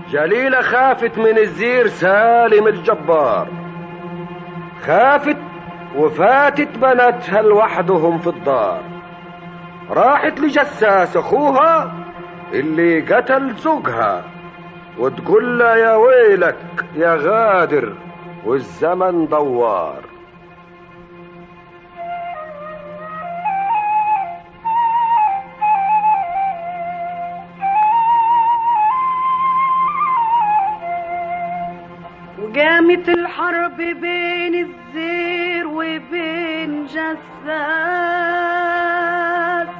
جليلة خافت من الزير سالم الجبار خافت وفاتت بناتها لوحدهم في الدار راحت لجساس اخوها اللي قتل زوجها وتقول له يا ويلك يا غادر والزمن دوار وقامت الحرب بين الزير وبين جساس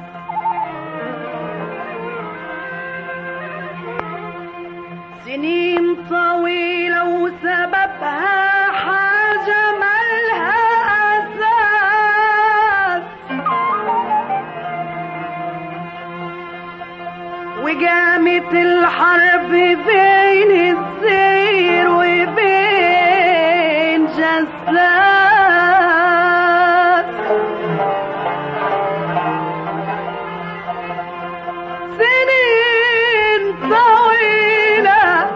سنين طويلة وسببها حاجة مالها أساس وقامت الحرب بين الزير وبين جساس سنين طويلة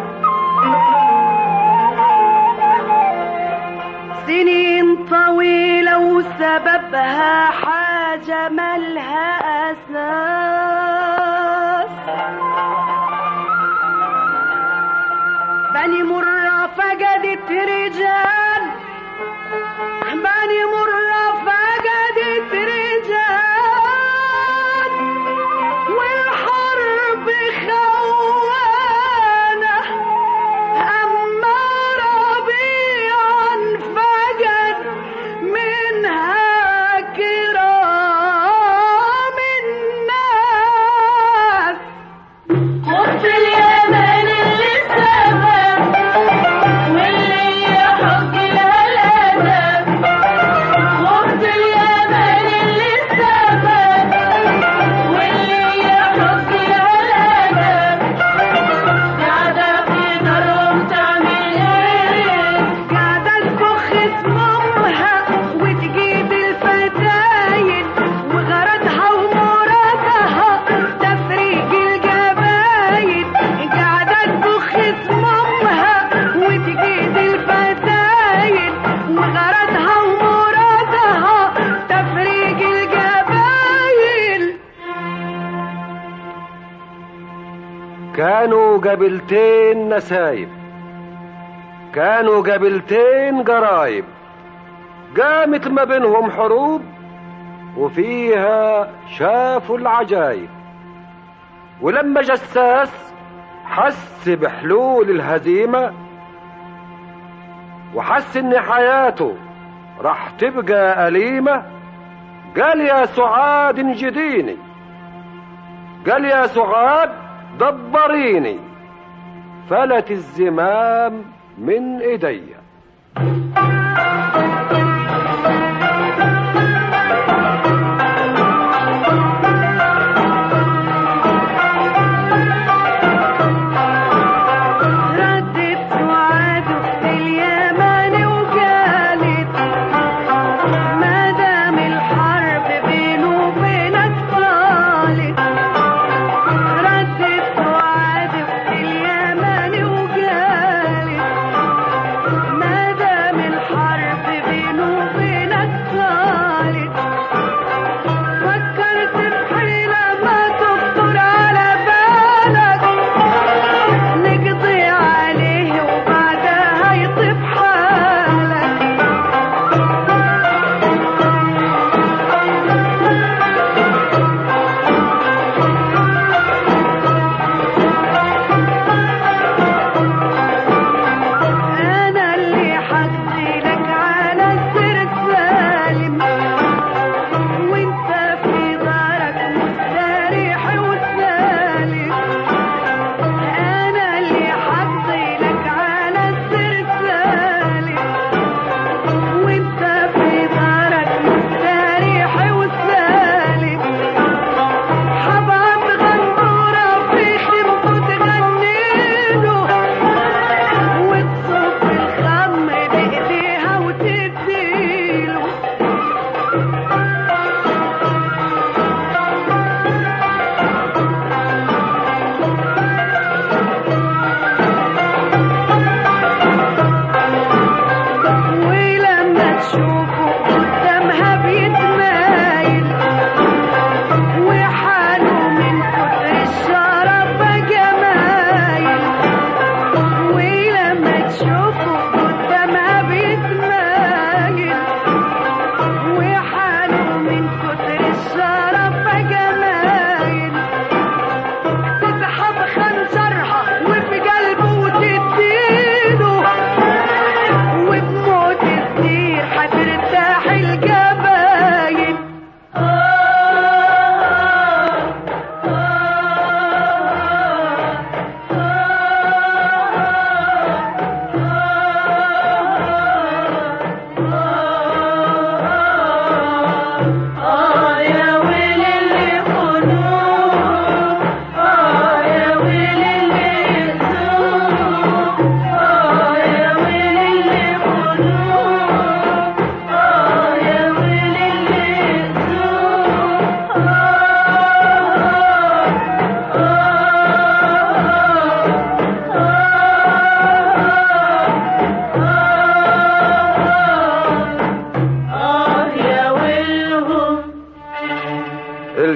سنين طويلة وسببها حاجة مالها أساس بني مرة فقدت رجال بني مرة فقدت رجال والحرب خوانة أما ربيعا فقد منها كرام الناس خذ اليمن اللي سابه واللي يحق الهلاك خذ اليمن اللي سابه واللي يحق الهلاك قاعدة في نارهم تعمل ايه قاعدة تفخ اسمها وتجيب الفتايل وغرضها ومرادها تفريق الجبايل قاعدة تفخ اسمها وتجيب الفتايل وغرضها ومرادها تفريق الجبايل كانوا قبيلتين نسايب كانوا قبيلتين قرايب قامت ما بينهم حروب وفيها شافوا العجايب ولما جساس حس بحلول الهزيمة وحس ان حياته راح تبقى أليمة قال يا سعاد انجديني قال يا سعاد دبريني فلت الزمام من ايديا ردت سعاد اليمن وقالت ما دام الحرب بينه وبينك طالت ردت سعاد اليمن وقالت ما دام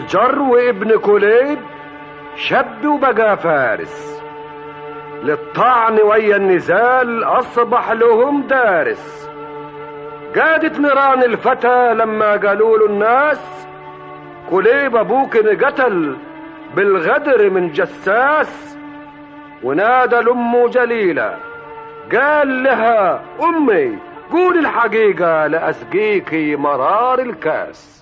الجرو ابن كليب شب وبقى فارس للطعن ويا النزال أصبح لهم دارس جادت نيران الفتى لما قالوا له الناس كليب أبوك انقتل بالغدر من جساس ونادى لأمه جليلة قال لها أمي قول الحقيقة لأسقيكي مرار الكاس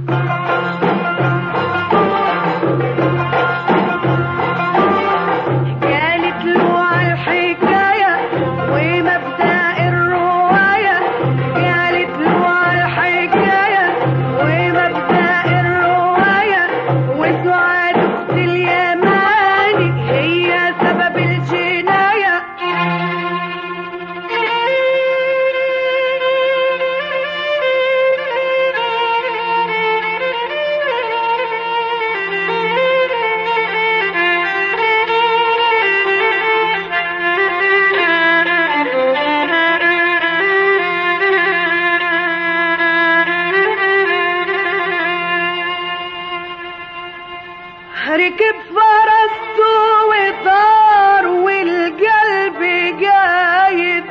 قالت له على الحكاية ومبدأ الرواية قالت له على الحكاية ومبدأ الرواية وسعاد أخت اليماني هي سبب الجناية ركب فرسته وطار والقلب جايب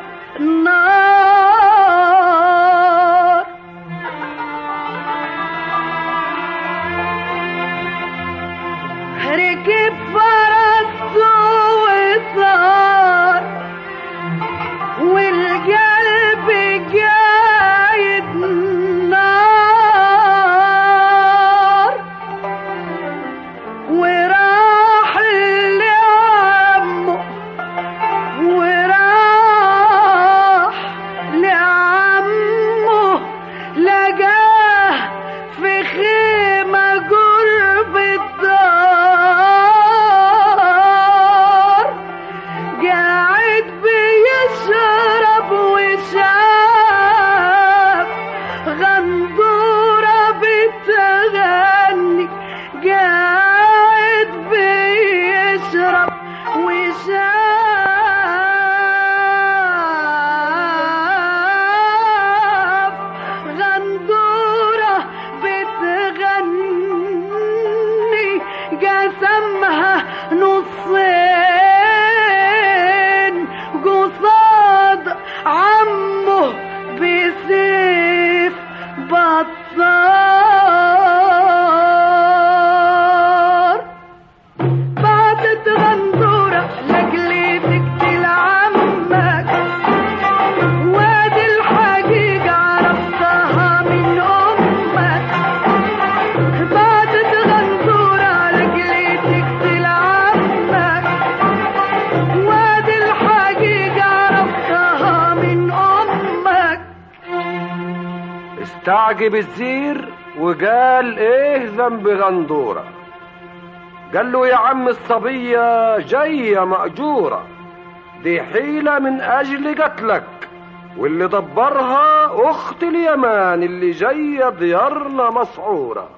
نار ركب فرسته وطار والقلب جايب نار وراح لعمه وراح لعمه لقاه في خيمة قرب الدار قاعد بيشرب وشاف غندورة بتغني قاعد بيشرب وشاف غندورة بتغني قسمها نصين قصاد عمه بسيف بطار بعتت غندورة لأجلي تقتل عمك وادي الحقيقة عرفتها من أمك بعتت غندورة لأجلي تقتل عمك وادي الحقيقة عرفتها من أمك استعجب الزير وقال ايه ذنب غندورة قال له يا عم الصبية جاية مأجورة دي حيلة من أجل قتلك واللي دبرها أخت اليمان اللي جاية ديارنا مسعورة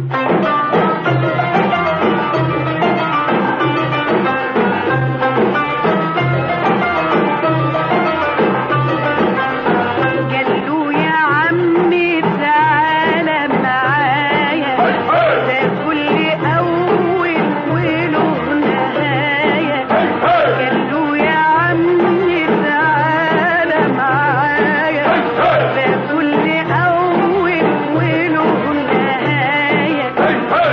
قال له يا عمي تعالى معايا ده كل أول وله نهاية قال له يا عمي تعالى معايا ده كل أول وله نهاية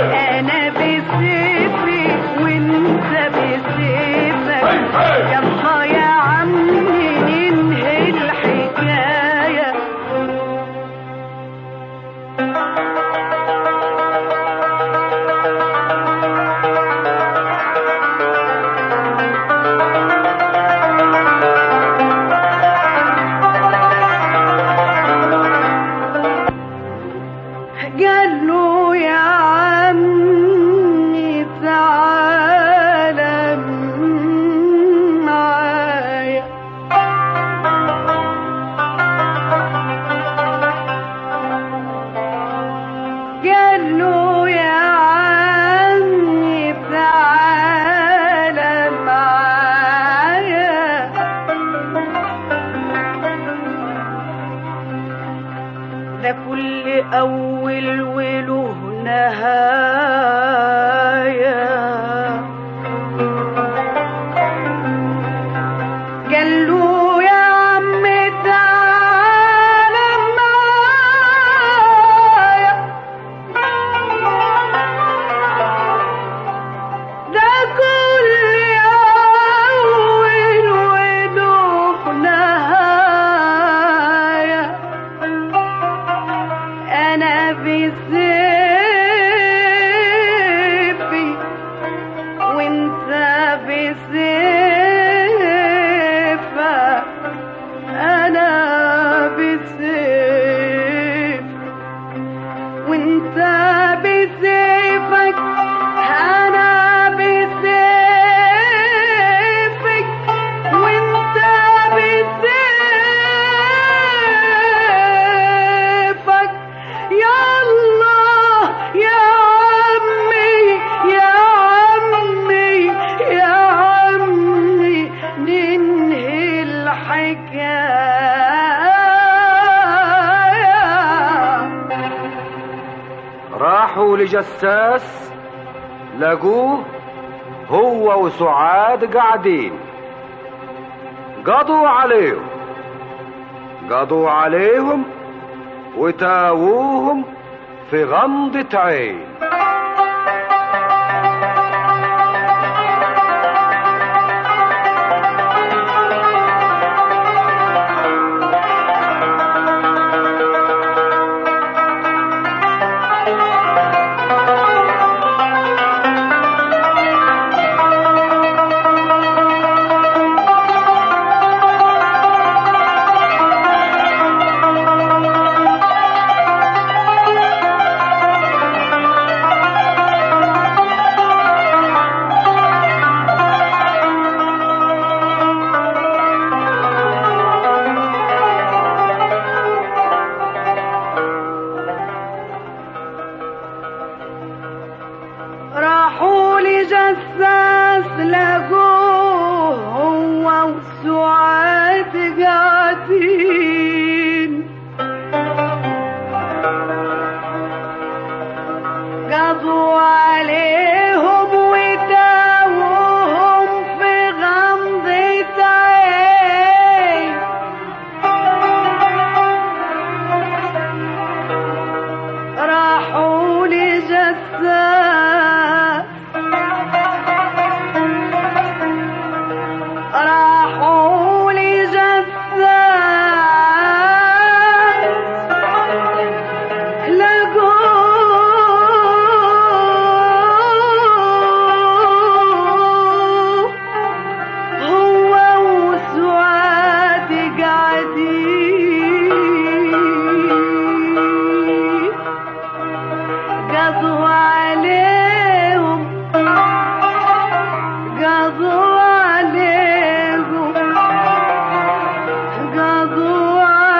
انا بسيفي وانت بسيفك يا الله يا عمي يا عمي يا عمي ننهي الحكايه راحوا لجساس لقوه هو وسعاد قاعدين قضوا عليهم قضوا عليهم وتاووهم في غمضة عين راحوا لجساس لقوه هو وسعاد قاعدين قضوا عليهم وداوهم في غمضة عين راحوا لجساس راحوا لجساس لقوه هو وسعاد قاعدين قضوا عليهم قضوا عليهم قضوا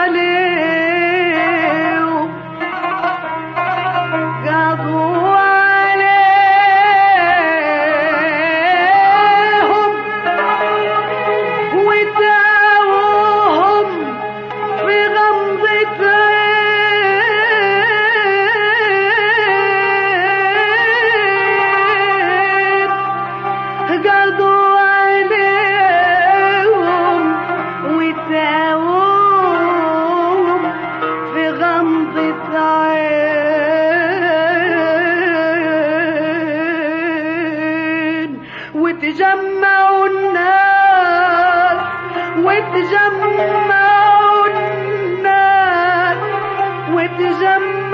عليهم قضوا عليهم وداوهم في غمضة عين قضوا عليهم وداوهم في غمضة عين وتجمعوا الناس وتجمعوا الناس وتجمعوا